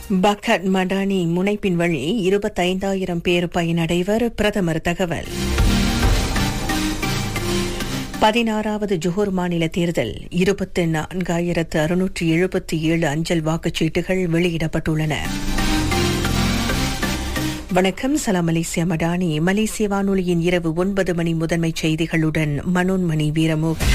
bucket Madani முனைப்பின் வழி இருபத்தைந்தாயிரம் பேர் பயனடைவர் பிரதமர் தகவல் பதினாறாவது ஜோஹர் மாநில தேர்தல் இருபத்தி நான்காயிரத்து அறுநூற்று எழுபத்தி ஏழு அஞ்சல் வாக்குச்சீட்டுகள் வெளியிடப்பட்டுள்ளன வணக்கம் சலாம் மலேசியா மடானி மலேசிய வானொலியின் இரவு ஒன்பது மணி முதன்மை செய்திகளுடன் மனோன்மணி வீரமோகன்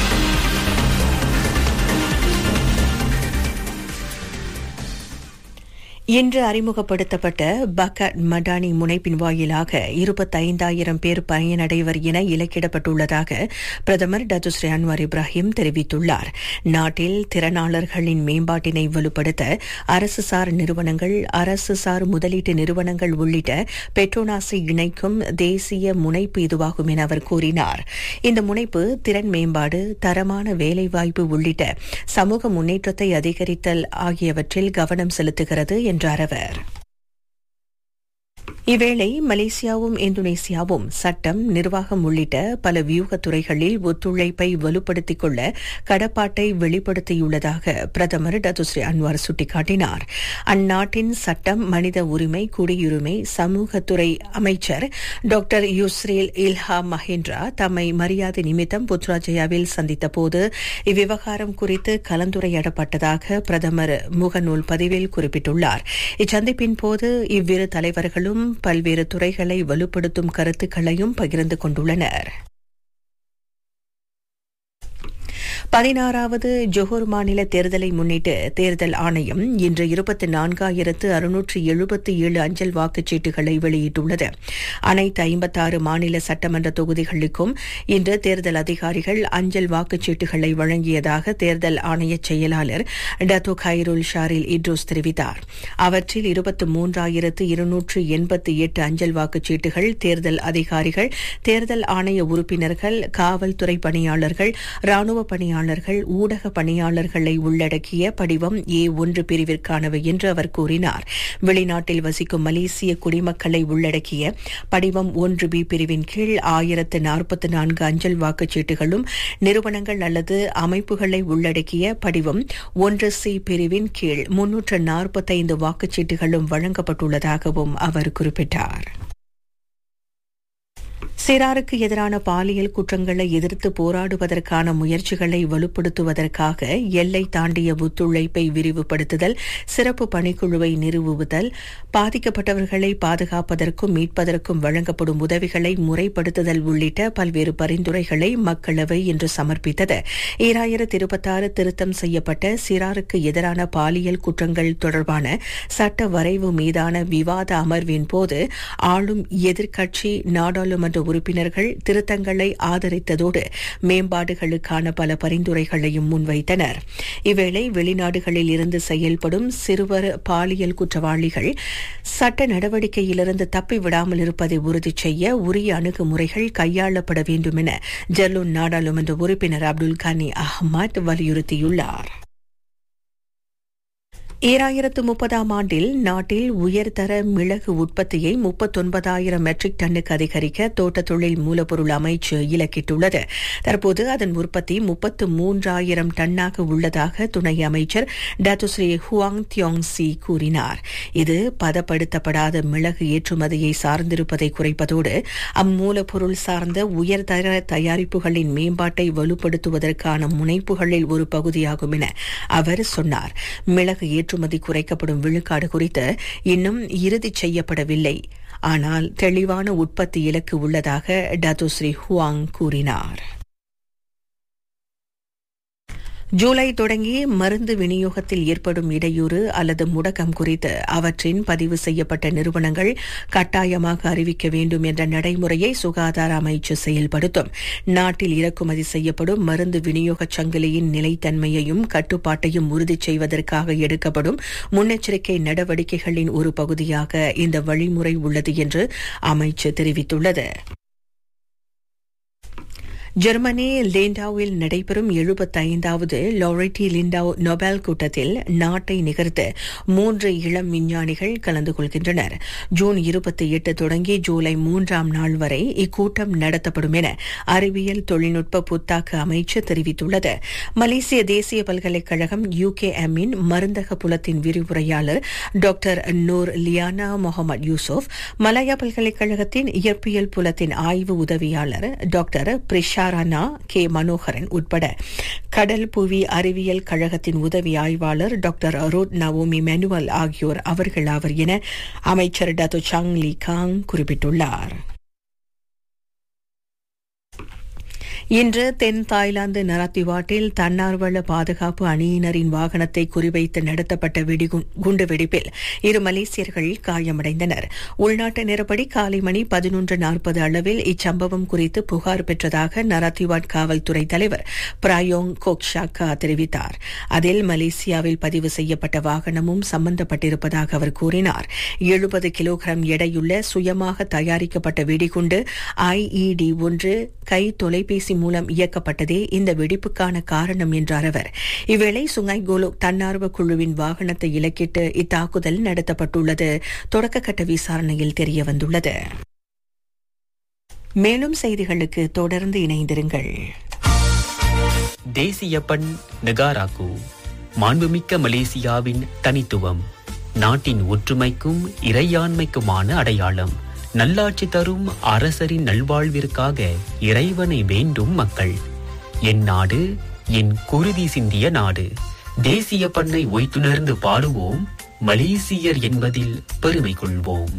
இன்று அறிமுகப்படுத்தப்பட்ட பக்கட் மடானி முனைப்பின் வாயிலாக இருபத்தைந்தாயிரம் பேர் பயனடைவர் என இலக்கிடப்பட்டுள்ளதாக பிரதமர் டத்துஸ்ரீ அன்வார் இப்ராஹிம் தெரிவித்துள்ளார் நாட்டில் திறனாளர்களின் மேம்பாட்டினை வலுப்படுத்த அரசு சார் நிறுவனங்கள் அரசு சார் முதலீட்டு நிறுவனங்கள் உள்ளிட்ட பெட்ரோனாஸை இணைக்கும் தேசிய முனைப்பு இதுவாகும் என அவர் கூறினார் இந்த முனைப்பு திறன் மேம்பாடு தரமான வேலைவாய்ப்பு உள்ளிட்ட சமூக முன்னேற்றத்தை அதிகரித்தல் ஆகியவற்றில் கவனம் செலுத்துகிறது என்றார் அவர் இவ்வேளை மலேசியாவும் இந்தோனேசியாவும் சட்டம் நிர்வாகம் உள்ளிட்ட பல வியூக துறைகளில் ஒத்துழைப்பை வலுப்படுத்திக் கொள்ள கடப்பாட்டை வெளிப்படுத்தியுள்ளதாக பிரதமர் டத்துஸ்ரீ அன்வார் சுட்டிக்காட்டினார் அந்நாட்டின் சட்டம் மனித உரிமை குடியுரிமை சமூகத்துறை அமைச்சர் டாக்டர் யுஸ்ரேல் இல்ஹா மஹேந்திரா தம்மை மரியாதை நிமித்தம் புத்ராஜயாவில் சந்தித்தபோது இவ்விவகாரம் குறித்து கலந்துரையாடப்பட்டதாக பிரதமர் முகநூல் பதிவில் குறிப்பிட்டுள்ளார் இச்சந்திப்பின் போது இவ்விரு தலைவர்களும் பல்வேறு துறைகளை வலுப்படுத்தும் கருத்துக்களையும் பகிர்ந்து கொண்டுள்ளனர் பதினாறாவது ஜொஹூர் மாநில தேர்தலை முன்னிட்டு தேர்தல் ஆணையம் இன்று இருபத்தி நான்காயிரத்து அறுநூற்று எழுபத்தி ஏழு அஞ்சல் வாக்குச்சீட்டுகளை வெளியிட்டுள்ளது அனைத்து ஐம்பத்தாறு மாநில சட்டமன்ற தொகுதிகளுக்கும் இன்று தேர்தல் அதிகாரிகள் அஞ்சல் வாக்குச்சீட்டுகளை வழங்கியதாக தேர்தல் ஆணைய செயலாளர் டத்து கைருல் ஷாரில் இட்ரோஸ் தெரிவித்தார் அவற்றில் இருபத்தி மூன்றாயிரத்து இருநூற்று எண்பத்தி எட்டு அஞ்சல் வாக்குச்சீட்டுகள் தேர்தல் அதிகாரிகள் தேர்தல் ஆணைய உறுப்பினர்கள் காவல்துறை பணியாளர்கள் ராணுவ பணியாளர்கள் ஊடக பணியாளர்களை உள்ளடக்கிய படிவம் ஏ ஒன்று பிரிவிற்கானவை என்று அவர் கூறினார் வெளிநாட்டில் வசிக்கும் மலேசிய குடிமக்களை உள்ளடக்கிய படிவம் ஒன்று பி பிரிவின் கீழ் ஆயிரத்து நாற்பத்தி நான்கு அஞ்சல் வாக்குச்சீட்டுகளும் நிறுவனங்கள் அல்லது அமைப்புகளை உள்ளடக்கிய படிவம் ஒன்று சி பிரிவின் கீழ் முன்னூற்று நாற்பத்தைந்து வாக்குச்சீட்டுகளும் வழங்கப்பட்டுள்ளதாகவும் அவர் குறிப்பிட்டார் சிறாருக்கு எதிரான பாலியல் குற்றங்களை எதிர்த்து போராடுவதற்கான முயற்சிகளை வலுப்படுத்துவதற்காக எல்லை தாண்டிய ஒத்துழைப்பை விரிவுபடுத்துதல் சிறப்பு பணிக்குழுவை நிறுவுதல் பாதிக்கப்பட்டவர்களை பாதுகாப்பதற்கும் மீட்பதற்கும் வழங்கப்படும் உதவிகளை முறைப்படுத்துதல் உள்ளிட்ட பல்வேறு பரிந்துரைகளை மக்களவை இன்று சமர்ப்பித்தது ஈராயிரத்தி இருபத்தாறு திருத்தம் செய்யப்பட்ட சிறாருக்கு எதிரான பாலியல் குற்றங்கள் தொடர்பான சட்ட வரைவு மீதான விவாத அமர்வின் போது ஆளும் எதிர்க்கட்சி நாடாளுமன்ற உறுப்பினர்கள் திருத்தங்களை ஆதரித்ததோடு மேம்பாடுகளுக்கான பல பரிந்துரைகளையும் முன்வைத்தனர் இவ்வேளை வெளிநாடுகளில் இருந்து செயல்படும் சிறுவர் பாலியல் குற்றவாளிகள் சட்ட நடவடிக்கையிலிருந்து தப்பிவிடாமல் இருப்பதை உறுதி செய்ய உரிய அணுகுமுறைகள் கையாளப்பட வேண்டும் என ஜெர்லூன் நாடாளுமன்ற உறுப்பினர் அப்துல் கனி அஹ்மத் வலியுறுத்தியுள்ளார் ஈராயிரத்து முப்பதாம் ஆண்டில் நாட்டில் உயர்தர மிளகு உற்பத்தியை முப்பத்தொன்பதாயிரம் மெட்ரிக் டன்னுக்கு அதிகரிக்க தோட்ட தொழில் மூலப்பொருள் அமைச்சு இலக்கிட்டுள்ளது தற்போது அதன் உற்பத்தி முப்பத்து மூன்றாயிரம் டன்னாக உள்ளதாக துணை அமைச்சர் டாத்துஸ்ரீ ஹுவாங் தியோங் சி கூறினார் இது பதப்படுத்தப்படாத மிளகு ஏற்றுமதியை சார்ந்திருப்பதை குறைப்பதோடு அம்மூலப்பொருள் சார்ந்த உயர்தர தயாரிப்புகளின் மேம்பாட்டை வலுப்படுத்துவதற்கான முனைப்புகளில் ஒரு பகுதியாகும் என அவர் சொன்னார் மிளகு ஏற்றுமதி குறைக்கப்படும் விழுக்காடு குறித்து இன்னும் இறுதி செய்யப்படவில்லை ஆனால் தெளிவான உற்பத்தி இலக்கு உள்ளதாக டத்துஸ்ரீ ஹுவாங் கூறினார் ஜூலை தொடங்கி மருந்து விநியோகத்தில் ஏற்படும் இடையூறு அல்லது முடக்கம் குறித்து அவற்றின் பதிவு செய்யப்பட்ட நிறுவனங்கள் கட்டாயமாக அறிவிக்க வேண்டும் என்ற நடைமுறையை சுகாதார அமைச்சு செயல்படுத்தும் நாட்டில் இறக்குமதி செய்யப்படும் மருந்து விநியோக சங்கிலியின் நிலைத்தன்மையையும் கட்டுப்பாட்டையும் உறுதி செய்வதற்காக எடுக்கப்படும் முன்னெச்சரிக்கை நடவடிக்கைகளின் ஒரு பகுதியாக இந்த வழிமுறை உள்ளது என்று அமைச்சு தெரிவித்துள்ளது ஜெர்மனி லிண்டாவில் நடைபெறும் எழுபத்தைந்தாவது லாரெட்டி லிண்டாவ் நொபேல் கூட்டத்தில் நாட்டை நிகழ்த்த மூன்று இளம் விஞ்ஞானிகள் கலந்து கொள்கின்றனர் ஜூன் இருபத்தி எட்டு தொடங்கி ஜூலை மூன்றாம் நாள் வரை இக்கூட்டம் நடத்தப்படும் என அறிவியல் தொழில்நுட்ப புத்தாக்க அமைச்சு தெரிவித்துள்ளது மலேசிய தேசிய பல்கலைக்கழகம் யுகேஎம் இன் மருந்தக புலத்தின் விரிவுரையாளர் doctor Noor Liyana Mohamed Yusuf Malaya பல்கலைக்கழகத்தின் இயற்பியல் புலத்தின் ஆய்வு உதவியாளர் டாக்டர் பிரிஷாரானா கே மனோகரன் உட்பட கடல் புவி அறிவியல் கழகத்தின் உதவி ஆய்வாளர் டாக்டர் ரோட் நவோமி மெனுவல் ஆகியோர் அவர்கள் அவர் என அமைச்சர் டத்து சாங் லி காங் குறிப்பிட்டுள்ளார் இன்று தென் தாய்லாந்து நரத்திவாட்டில் தன்னார்வல பாதுகாப்பு அணியினரின் வாகனத்தை குறிவைத்து நடத்தப்பட்ட குண்டு வெடிப்பில் இரு மலேசியர்கள் காயமடைந்தனர் உள்நாட்டு நேரப்படி காலை மணி பதினொன்று நாற்பது அளவில் இச்சம்பவம் குறித்து புகார் பெற்றதாக நரத்திவாட் காவல்துறை தலைவர் பிராயோங் கோக்ஷாக்கா தெரிவித்தார் அதில் மலேசியாவில் பதிவு செய்யப்பட்ட வாகனமும் சம்பந்தப்பட்டிருப்பதாக அவர் கூறினார் எழுபது கிலோகிராம் எடையுள்ள சுயமாக தயாரிக்கப்பட்ட வெடிகுண்டு ஐஇடி ஒன்று கை தொலைபேசி மூலம் இயக்கப்பட்டதே இந்த வெடிப்புக்கான காரணம் என்றார் அவர் இவ்வேளை சுங்காய் கோலோ தன்னார்வ குழுவின் வாகனத்தை இலக்கிட்டு இத்தாக்குதல் நடத்தப்பட்டுள்ளது தொடக்கக்கட்ட விசாரணையில் தெரியவந்துள்ளது மேலும் செய்திகளுக்கு தொடர்ந்து இணைந்திருங்கள் தேசிய பண் நெகாராக்கு மாண்புமிக்க மலேசியாவின் தனித்துவம் நாட்டின் ஒற்றுமைக்கும் இறையாண்மைக்குமான அடையாளம் நல்லாட்சி தரும் அரசரின் நல்வாழ்விற்காக இறைவனை வேண்டும் மக்கள் என் நாடு என் குருதி சிந்திய நாடு தேசிய பண்ணை ஒய்த்துணர்ந்து பாடுவோம் மலேசியர் என்பதில் பெருமை கொள்வோம்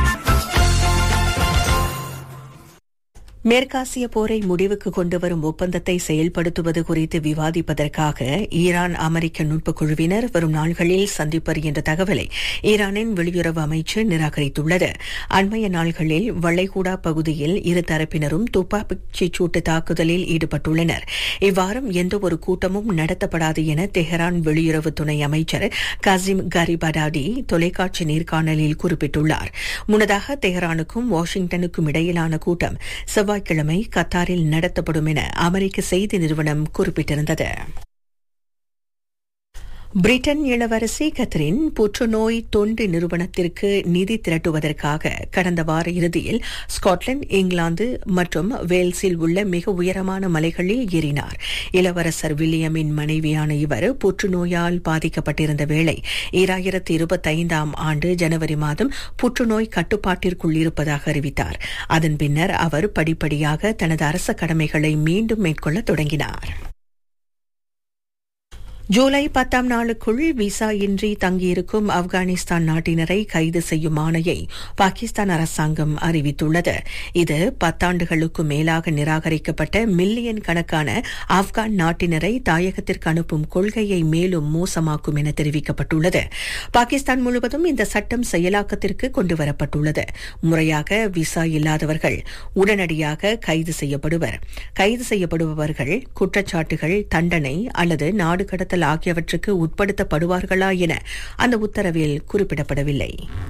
மேற்காசிய போரை முடிவுக்கு கொண்டுவரும் ஒப்பந்தத்தை செயல்படுத்துவது குறித்து விவாதிப்பதற்காக ஈரான் அமெரிக்க நுட்ப குழுவினர் வரும் நாள்களில் சந்திப்பர் என்ற தகவலை ஈரானின் வெளியுறவு அமைச்சு நிராகரித்துள்ளது அண்மைய நாள்களில் வளைகுடா பகுதியில் இரு தரப்பினரும் துப்பாக்கிச் சூட்டு தாக்குதலில் ஈடுபட்டுள்ளனர் இவ்வாரம் எந்தவொரு கூட்டமும் நடத்தப்படாது என தெஹரான் வெளியுறவு துணை அமைச்சர் கசிம் கரிபடாடி தொலைக்காட்சி நேர்காணலில் குறிப்பிட்டுள்ளார் முன்னதாக தெஹரானுக்கும் வாஷிங்டனுக்கும் இடையிலான கூட்டம் செவ்வாய் செவ்வாய்க்கிழமை கத்தாரில் நடத்தப்படும் என அமெரிக்க செய்தி நிறுவனம் குறிப்பிட்டிருந்தது பிரிட்டன் இளவரசி கத்ரின் புற்றுநோய் தொண்டு நிறுவனத்திற்கு நிதி திரட்டுவதற்காக கடந்த வார இறுதியில் ஸ்காட்லாந்து இங்கிலாந்து மற்றும் வேல்ஸில் உள்ள மிக உயரமான மலைகளில் ஏறினார் இளவரசர் வில்லியமின் மனைவியான இவர் புற்றுநோயால் பாதிக்கப்பட்டிருந்த வேளை ஈராயிரத்து இருபத்தைந்தாம் ஆண்டு ஜனவரி மாதம் புற்றுநோய் கட்டுப்பாட்டிற்குள் இருப்பதாக அறிவித்தார் அதன் பின்னர் அவர் படிப்படியாக தனது அரச கடமைகளை மீண்டும் மேற்கொள்ள தொடங்கினார் ஜூலை பத்தாம் நாளுக்குள் விசா இன்றி தங்கியிருக்கும் ஆப்கானிஸ்தான் நாட்டினரை கைது செய்யும் ஆணையை பாகிஸ்தான் அரசாங்கம் அறிவித்துள்ளது இது பத்தாண்டுகளுக்கு மேலாக நிராகரிக்கப்பட்ட மில்லியன் கணக்கான ஆப்கான் நாட்டினரை தாயகத்திற்கு அனுப்பும் கொள்கையை மேலும் மோசமாக்கும் என தெரிவிக்கப்பட்டுள்ளது பாகிஸ்தான் முழுவதும் இந்த சட்டம் செயலாக்கத்திற்கு கொண்டுவரப்பட்டுள்ளது முறையாக விசா இல்லாதவர்கள் உடனடியாக கைது செய்யப்படுவர் கைது செய்யப்படுபவர்கள் குற்றச்சாட்டுகள் தண்டனை அல்லது நாடு கடத்தல் கடத்தல் ஆகியவற்றுக்கு உட்படுத்தப்படுவார்களா என அந்த உத்தரவில் குறிப்பிடப்படவில்லை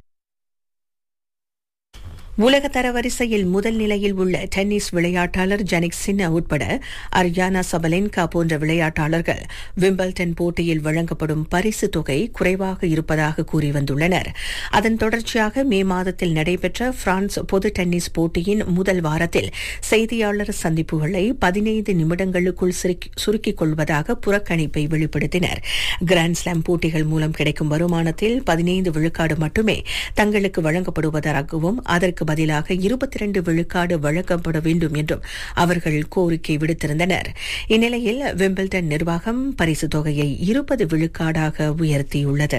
உலக தரவரிசையில் முதல் நிலையில் உள்ள டென்னிஸ் விளையாட்டாளர் ஜனிக் சின்ன உட்பட அர்யானா சபலின்கா போன்ற விளையாட்டாளர்கள் விம்பிள்டன் போட்டியில் வழங்கப்படும் பரிசு தொகை குறைவாக இருப்பதாக கூறி வந்துள்ளனர் அதன் தொடர்ச்சியாக மே மாதத்தில் நடைபெற்ற பிரான்ஸ் பொது டென்னிஸ் போட்டியின் முதல் வாரத்தில் செய்தியாளர் சந்திப்புகளை பதினைந்து நிமிடங்களுக்குள் சுருக்கிக் கொள்வதாக புறக்கணிப்பை வெளிப்படுத்தினர் கிராண்ட்ஸ்லாம் போட்டிகள் மூலம் கிடைக்கும் வருமானத்தில் பதினைந்து விழுக்காடு மட்டுமே தங்களுக்கு வழங்கப்படுவதாகவும் அதற்கு பதிலாக இருபத்தி இரண்டு விழுக்காடு வழங்கப்பட வேண்டும் என்றும் அவர்கள் கோரிக்கை விடுத்திருந்தனர் இந்நிலையில் விம்பிள்டன் நிர்வாகம் பரிசு தொகையை இருபது விழுக்காடாக உயர்த்தியுள்ளது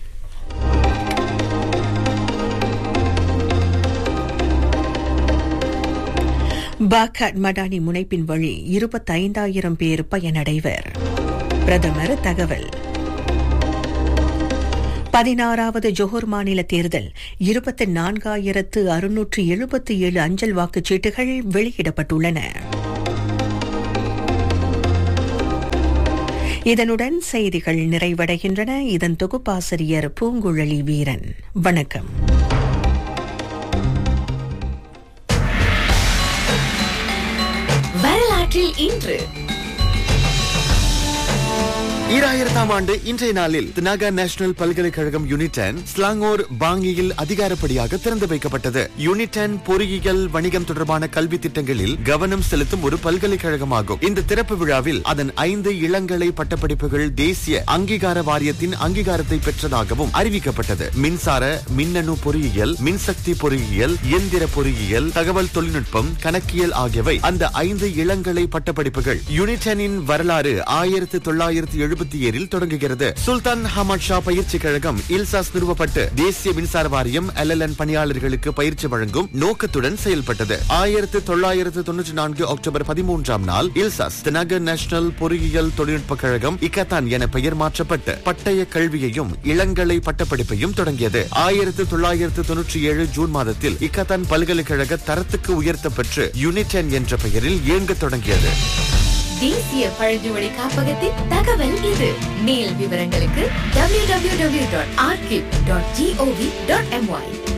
பாக்காட் மடானி முனைப்பின் வழி இருபத்தைந்தாயிரம் பேர் பயனடைவர் பிரதமர் தகவல் பதினாறாவது ஜோஹர் மாநில தேர்தல் இருபத்தி நான்காயிரத்து அறுநூற்று எழுபத்தி ஏழு அஞ்சல் வாக்குச்சீட்டுகள் வெளியிடப்பட்டுள்ளன இதனுடன் செய்திகள் நிறைவடைகின்றன இதன் தொகுப்பாசிரியர் பூங்குழலி வீரன் வணக்கம் வரலாற்றில் வரலாற்றில் இன்று ஈராயிரத்தாம் ஆண்டு இன்றைய நாளில் தினாகா நேஷனல் பல்கலைக்கழகம் யூனிடன் ஸ்லாங்கோர் பாங்கியில் அதிகாரப்படியாக திறந்து வைக்கப்பட்டது யூனிடன் பொறியியல் வணிகம் தொடர்பான கல்வி திட்டங்களில் கவனம் செலுத்தும் ஒரு பல்கலைக்கழகமாகும் இந்த திறப்பு விழாவில் அதன் ஐந்து இளங்கலை பட்டப்படிப்புகள் தேசிய அங்கீகார வாரியத்தின் அங்கீகாரத்தை பெற்றதாகவும் அறிவிக்கப்பட்டது மின்சார மின்னணு பொறியியல் மின்சக்தி பொறியியல் இயந்திர பொறியியல் தகவல் தொழில்நுட்பம் கணக்கியல் ஆகியவை அந்த ஐந்து இளங்கலை பட்டப்படிப்புகள் யூனிடனின் வரலாறு ஆயிரத்தி தொள்ளாயிரத்தி எழுபத்தி ஏழில் தொடங்குகிறது சுல்தான் ஹமாட் ஷா பயிற்சி கழகம் இல்சாஸ் நிறுவப்பட்டு தேசிய மின்சார வாரியம் எல்எல்என் பணியாளர்களுக்கு பயிற்சி வழங்கும் நோக்கத்துடன் செயல்பட்டது ஆயிரத்தி தொள்ளாயிரத்து தொன்னூற்றி நான்கு அக்டோபர் பதிமூன்றாம் நாள் இல்சாஸ் தினகர் நேஷனல் பொறியியல் தொழில்நுட்ப கழகம் இக்கத்தான் என பெயர் மாற்றப்பட்டு பட்டய கல்வியையும் இளங்கலை பட்டப்படிப்பையும் தொடங்கியது ஆயிரத்தி தொள்ளாயிரத்து தொன்னூற்றி ஏழு ஜூன் மாதத்தில் இக்கத்தான் பல்கலைக்கழக தரத்துக்கு உயர்த்தப்பெற்று யூனிடன் என்ற பெயரில் இயங்கத் தொடங்கியது தேசிய பழங்குடி காப்பகத்தின் தகவல் இது மேல் விவரங்களுக்கு www.archive.gov.my